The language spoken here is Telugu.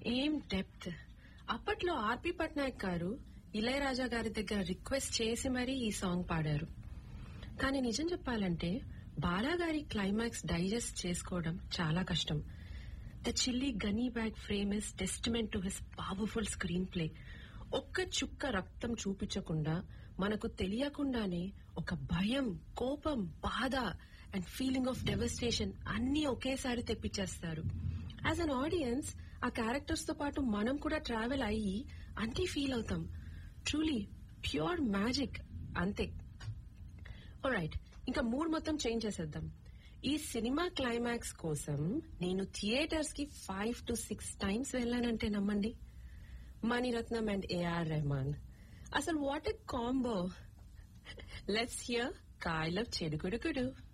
ఏం డెప్త్ అప్పట్లో ఆర్పి పట్నాయక్ గారు ఇళయరాజా గారి దగ్గర రిక్వెస్ట్ చేసి మరీ ఈ సాంగ్ పాడారు కానీ నిజం చెప్పాలంటే బాలా గారి క్లైమాక్స్ డైజెస్ట్ చేసుకోవడం చాలా కష్టం the chilly gunny bag frame is testament to his powerful screenplay ఒక్క చుక్క రక్తం చూపించకుండా మనకు తెలియకుండానే ఒక భయం కోపం బాధ అండ్ ఫీలింగ్ ఆఫ్ డెవస్టేషన్ అన్ని ఒకేసారి తెప్పించేస్తారు యాజ్ అన్ ఆడియన్స్ ఆ క్యారెక్టర్స్ తో పాటు మనం కూడా ట్రావెల్ అయ్యి అన్ని ఫీల్ అవుతాం ట్రూలీ ప్యూర్ మ్యాజిక్ అంతే రైట్ ఇంకా మూడ్ మొత్తం చేంజ్ చేసేద్దాం ఈ సినిమా క్లైమాక్స్ కోసం నేను థియేటర్స్ కి ఫైవ్ టు సిక్స్ టైమ్స్ వెళ్ళానంటే నమ్మండి మణిరత్నం అండ్ ఏఆర్ రెహమాన్ అసలు what a combo let's hear కాయ్ లవ్ చెడుకుడుకుడు